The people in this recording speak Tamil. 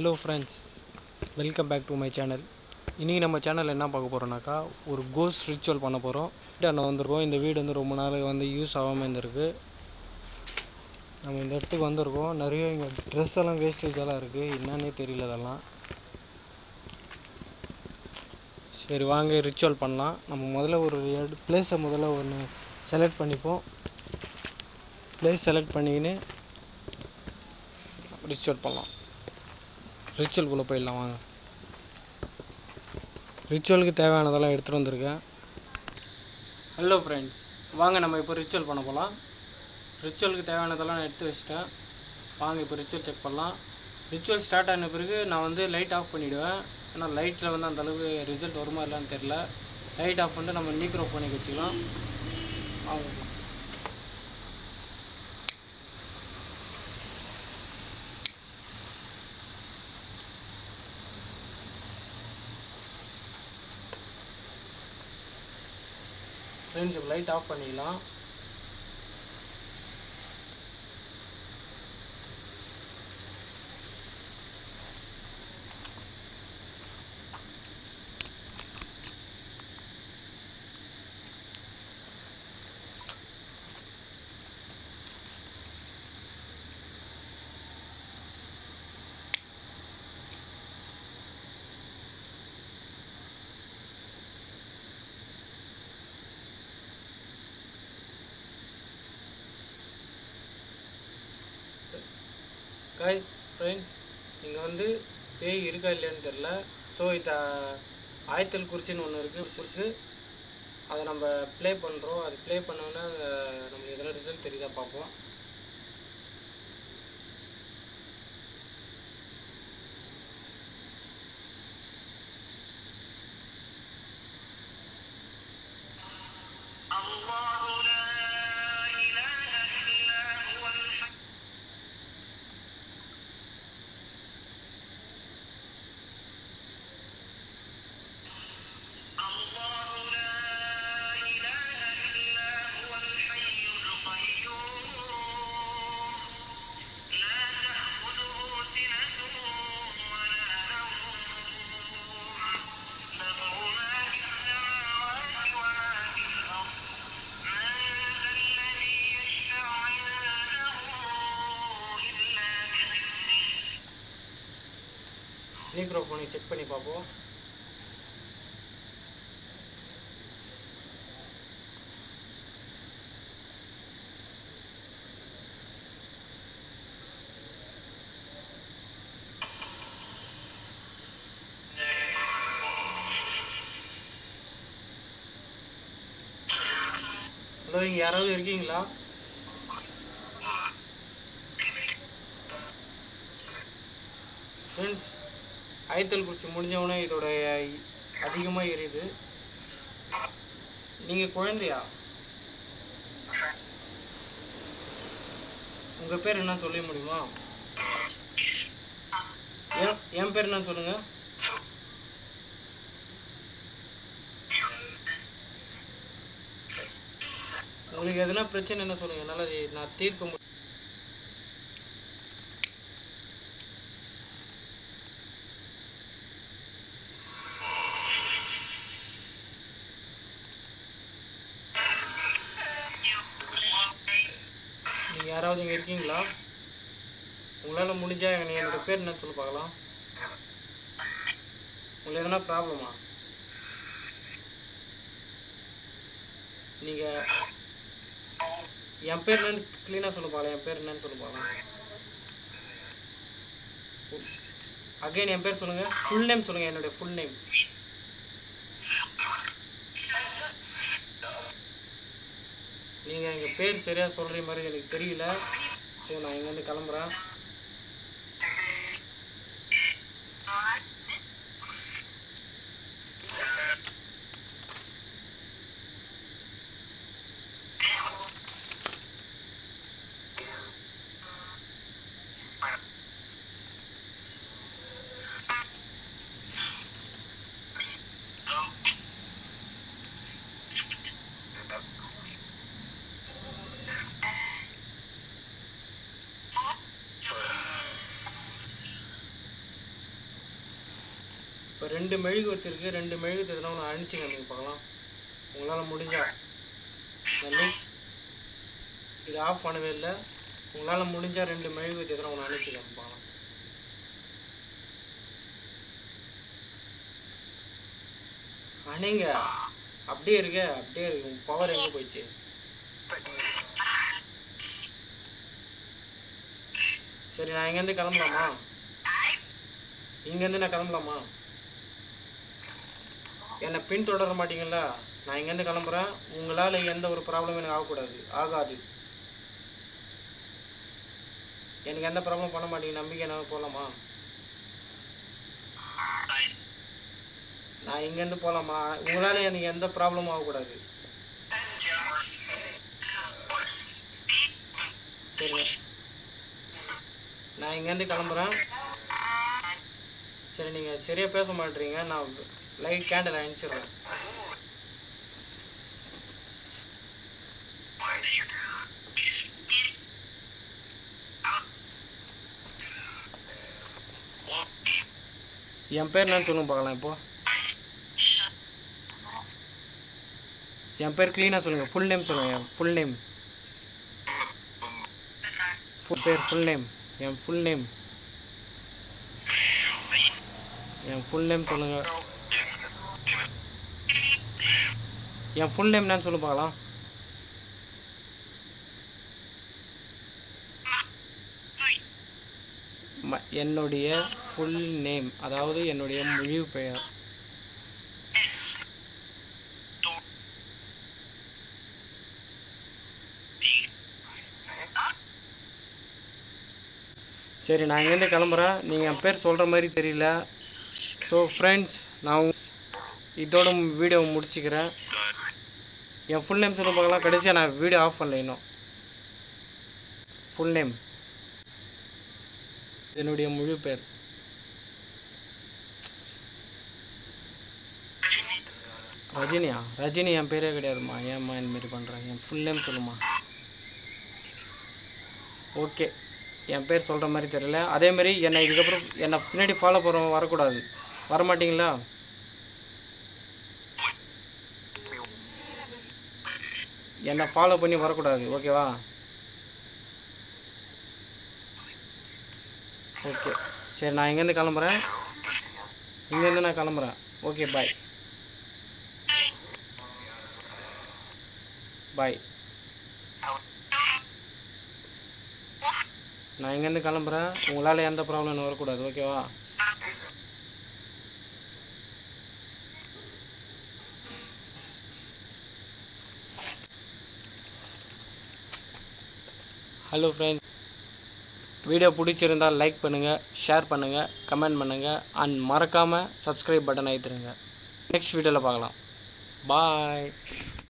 hello friends welcome back to my channel இன்றைக்கி நம்ம சேனலில் என்ன பார்க்க போகிறோம்னாக்கா ஒரு கோஸ்ட் ரிச்சுவல் பண்ண போகிறோம் வீட்டாண்ட வந்திருக்கோம் இந்த வீடு வந்து ரொம்ப நாள் வந்து யூஸ் ஆகாமல் இருந்திருக்கு நம்ம இந்த இடத்துக்கு வந்திருக்கோம் நிறைய இங்கே ட்ரெஸ் எல்லாம் வேஸ்டேஜ் எல்லாம் இருக்குது என்னன்னே தெரியல அதெல்லாம் சரி வாங்க ரிச்சுவல் பண்ணலாம் நம்ம முதல்ல ஒரு பிளேஸை முதல்ல ஒன்று செலக்ட் பண்ணிப்போம் பிளேஸ் செலக்ட் பண்ணிக்கின்னு ரிச்சுவல் பண்ணலாம் ரிச்சுவல்குள்ளே போயிடலாம் வாங்க ரிச்சுவலுக்கு தேவையானதெல்லாம் எடுத்துகிட்டு வந்திருக்கேன் ஹலோ ஃப்ரெண்ட்ஸ் வாங்க நம்ம இப்போ ரிச்சுவல் பண்ண போகலாம் ரிச்சுவலுக்கு தேவையானதெல்லாம் நான் எடுத்து வச்சிட்டேன் வாங்க இப்போ ரிச்சுவல் செக் பண்ணலாம் ரிச்சுவல் ஸ்டார்ட் ஆன பிறகு நான் வந்து லைட் ஆஃப் பண்ணிவிடுவேன் ஏன்னா லைட்டில் வந்து அந்த அளவுக்கு ரிசல்ட் வருமா இல்லைன்னு தெரில லைட் ஆஃப் பண்ணிட்டு நம்ம நீக்ரோ பண்ணி வச்சுக்கலாம் வாங்க ஃப்ரெண்ட்ஸ் இப்போ லைட் ஆஃப் பண்ணிக்கலாம் காய் ஃப்ரெண்ட்ஸ் இங்கே வந்து பேய் இருக்கா இல்லையான்னு தெரில ஸோ இத ஆயத்தல் குர்சின்னு ஒன்று இருக்குது குர்சு அதை நம்ம ப்ளே பண்ணுறோம் அது ப்ளே பண்ணோன்னா நம்மளுக்கு எதனா ரிசல்ட் தெரியுதா பார்ப்போம் الله لا إله إلا هو الحي الله لا إله إلا هو الحي القيوم لا تأخذه سنة ولا نوم له ما في السماوات وما في الأرض من ذا الذي يشفع عنده إلا بإذنه நீக்ரோஃபோனை செக் பண்ணி பார்ப்போம் ஹலோ இங்கே யாராவது இருக்கீங்களா ஃப்ரெண்ட்ஸ் ஆயத்தல் குடிச்சு முடிஞ்சவொடனே இதோட அதிகமாக எரியுது நீங்கள் குழந்தையா உங்கள் பேர் என்ன சொல்ல முடியுமா என் என் பேர் என்ன சொல்லுங்க உங்களுக்கு எதனா பிரச்சனை என்ன சொல்லுங்க என்னால் அதை நான் தீர்க்க முடியும் நீங்க யாராவது இங்க இருக்கீங்களா உங்களால முடிஞ்சா நீ என்னோட பேர் என்ன சொல்லி பார்க்கலாம் உங்களுக்கு எதனா ப்ராப்ளமா நீங்க என் பேர் என்னன்னு கிளீனா சொல்ல பார்க்கலாம் என் பேர் என்னன்னு சொல்ல பார்க்கலாம் அகைன் என் பேர் சொல்லுங்க ஃபுல் நேம் சொல்லுங்க என்னுடைய ஃபுல் நேம் நீங்க எங்க பேர் சரியா சொல்ற மாதிரி எனக்கு தெரியல ஸோ நான் இங்கேருந்து கிளம்புறேன் ரெண்டு மெழுகுவர்த்தி இருக்கு ரெண்டு மெழுகுவர்த்தி எதனா ஒன்று அணிச்சுங்க நீங்கள் பார்க்கலாம் உங்களால் முடிஞ்சா நல்லி இது ஆஃப் பண்ணவே இல்லை உங்களால் முடிஞ்சா ரெண்டு மெழுகுவர்த்தி எதனா ஒன்று அணிச்சுங்க பார்க்கலாம் அணைங்க அப்படியே இருக்க அப்படியே இருக்கு உங்க பவர் எங்க போயிடுச்சு சரி நான் இங்கேருந்து கிளம்பலாமா இங்கேருந்து நான் கிளம்பலாமா என்னை பின்தொடர மாட்டீங்களா நான் இங்கேருந்து கிளம்புறேன் உங்களால் எந்த ஒரு ப்ராப்ளமும் எனக்கு ஆகக்கூடாது ஆகாது எனக்கு எந்த ப்ராப்ளம் பண்ண மாட்டீங்க நம்பிக்கை என்ன போகலாமா நான் இங்கேருந்து போகலாமா உங்களால் எனக்கு எந்த ப்ராப்ளமும் ஆகக்கூடாது சரிங்க நான் இங்கேருந்து கிளம்புறேன் சரி நீங்கள் சரியாக பேச மாட்டீங்க நான் லைட் கேண்டில் அனுப்பிச்சிடுறேன் என் பேர் என்னன்னு சொல்லுங்க பார்க்கலாம் இப்போ என் பேர் க்ளீனாக சொல்லுங்க ஃபுல் நேம் சொல்லுங்க ஃபுல் நேம் ஃபுல் பேர் ஃபுல் நேம் என் ஃபுல் நேம் என் ஃபுல் நேம் சொல்லுங்க என் ஃபுல் நேம் என்னன்னு சொல்லு பார்க்கலாம் ம- என்னுடைய ஃபுல் நேம் அதாவது என்னுடைய முழு பெயர் சரி நான் இங்கேருந்து கிளம்புறேன் நீங்கள் என் பேர் சொல்கிற மாதிரி தெரியல ஸோ ஃப்ரெண்ட்ஸ் நான் உங்க- இதோட வீடியோ முடிச்சுக்கிறேன் என் ஃபுல் நேம் சொல்ல பார்க்கலாம் கடைசியாக நான் வீடியோ ஆஃப் பண்ணல இன்னும் ஃபுல் நேம் என்னுடைய முழு பேர் ரஜினியா ரஜினி என் பேரே கிடையாதும்மா ஏம்மா இந்த மாதிரி பண்ணுறேன் என் ஃபுல் நேம் சொல்லுமா ஓகே என் பேர் சொல்கிற மாதிரி தெரியல அதே மாதிரி என்னை இதுக்கப்புறம் என்னை பின்னாடி ஃபாலோ பண்ணுறவங்க வரக்கூடாது வரமாட்டீங்களா என்னை ஃபாலோ பண்ணி வரக்கூடாது ஓகேவா ஓகே சரி நான் இங்கேருந்து கிளம்புறேன் இங்கேருந்து நான் கிளம்புறேன் ஓகே பாய் பாய் நான் இங்கேருந்து கிளம்புறேன் உங்களால் எந்த ப்ராப்ளம் வரக்கூடாது ஓகேவா ஹலோ ஃப்ரெண்ட்ஸ் வீடியோ பிடிச்சிருந்தா லைக் பண்ணுங்கள் ஷேர் பண்ணுங்கள் கமெண்ட் பண்ணுங்கள் அண்ட் மறக்காமல் சப்ஸ்கிரைப் பட்டன் அழுத்துருங்க நெக்ஸ்ட் வீடியோவில் பார்க்கலாம் பாய்